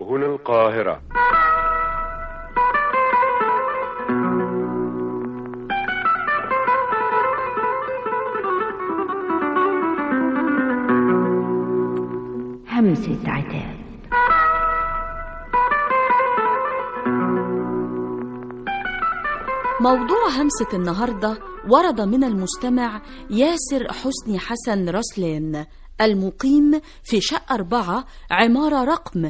هنا القاهرة همسة عتاب موضوع همسة النهاردة ورد من المستمع ياسر حسني حسن رسلان المقيم في شقة أربعة عمارة رقم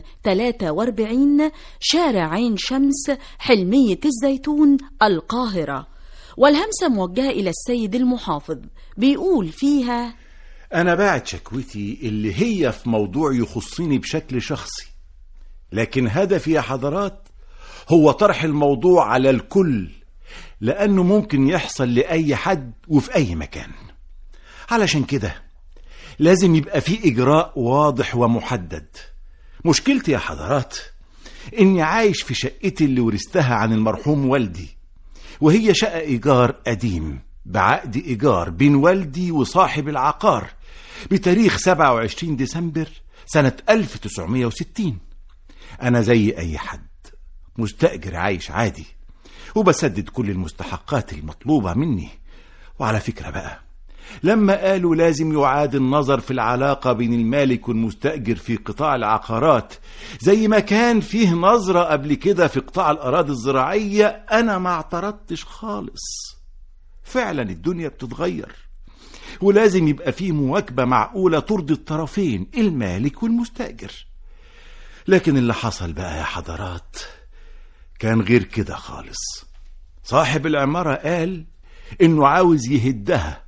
43 شارع عين شمس حلمية الزيتون القاهرة والهمسة موجهة إلى السيد المحافظ بيقول فيها أنا بعت شكوتي اللي هي في موضوع يخصني بشكل شخصي لكن هدفي يا حضرات هو طرح الموضوع على الكل لأنه ممكن يحصل لأي حد وفي أي مكان علشان كده لازم يبقى في إجراء واضح ومحدد مشكلتي يا حضرات إني عايش في شقتي اللي ورثتها عن المرحوم والدي وهي شقة إيجار قديم بعقد إيجار بين والدي وصاحب العقار بتاريخ 27 ديسمبر سنة 1960 أنا زي أي حد مستأجر عايش عادي وبسدد كل المستحقات المطلوبة مني وعلى فكرة بقى لما قالوا لازم يعاد النظر في العلاقة بين المالك والمستأجر في قطاع العقارات زي ما كان فيه نظرة قبل كده في قطاع الأراضي الزراعية أنا ما اعترضتش خالص فعلا الدنيا بتتغير ولازم يبقى فيه مواكبة معقولة ترضي الطرفين المالك والمستأجر لكن اللي حصل بقى يا حضرات كان غير كده خالص صاحب العمارة قال إنه عاوز يهدها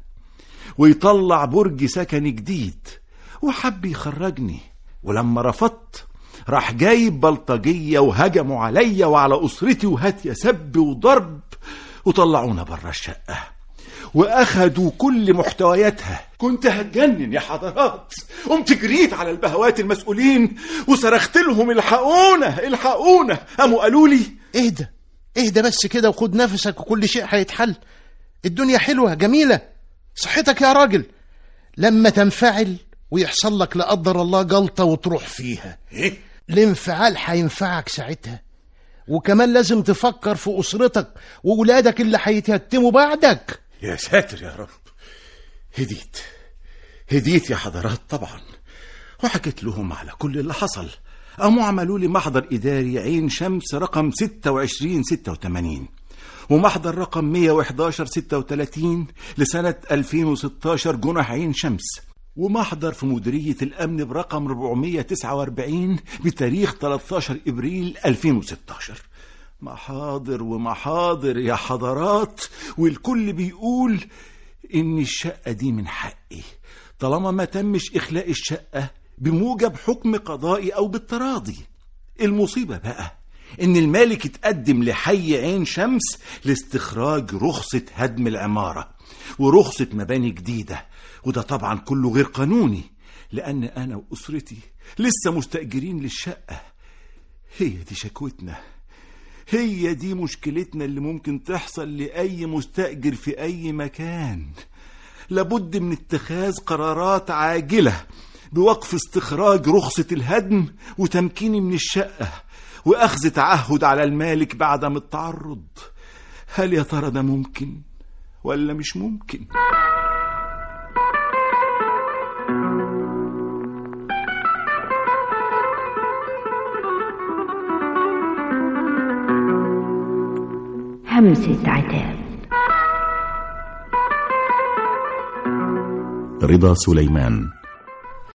ويطلع برج سكن جديد وحب يخرجني ولما رفضت راح جايب بلطجية وهجموا عليا وعلى أسرتي وهات يا سب وضرب وطلعونا بره الشقة واخدوا كل محتوياتها كنت هتجنن يا حضرات قمت جريت على البهوات المسؤولين وصرخت لهم الحقونا الحقونا قاموا قالوا لي اهدى اهدى بس كده وخد نفسك وكل شيء هيتحل الدنيا حلوة جميلة صحتك يا راجل لما تنفعل ويحصل لك لا قدر الله جلطة وتروح فيها ايه الانفعال هينفعك ساعتها وكمان لازم تفكر في أسرتك وولادك اللي هيتيتموا بعدك يا ساتر يا رب هديت هديت يا حضرات طبعا وحكيت لهم على كل اللي حصل قاموا عملوا لي محضر إداري عين شمس رقم 26 86 ومحضر رقم 111 36 لسنة 2016 جنح عين شمس ومحضر في مديرية الأمن برقم 449 بتاريخ 13 إبريل 2016 محاضر ومحاضر يا حضرات والكل بيقول إن الشقة دي من حقي طالما ما تمش إخلاء الشقة بموجب حكم قضائي أو بالتراضي المصيبة بقى إن المالك اتقدم لحي عين شمس لاستخراج رخصة هدم العمارة ورخصة مباني جديدة وده طبعا كله غير قانوني لأن أنا وأسرتي لسه مستأجرين للشقة هي دي شكوتنا هي دي مشكلتنا اللي ممكن تحصل لأي مستأجر في أي مكان لابد من اتخاذ قرارات عاجلة بوقف استخراج رخصة الهدم وتمكيني من الشقة وأخذ تعهد على المالك بعدم التعرض هل يا ترى ده ممكن ولا مش ممكن همسة عتاب رضا سليمان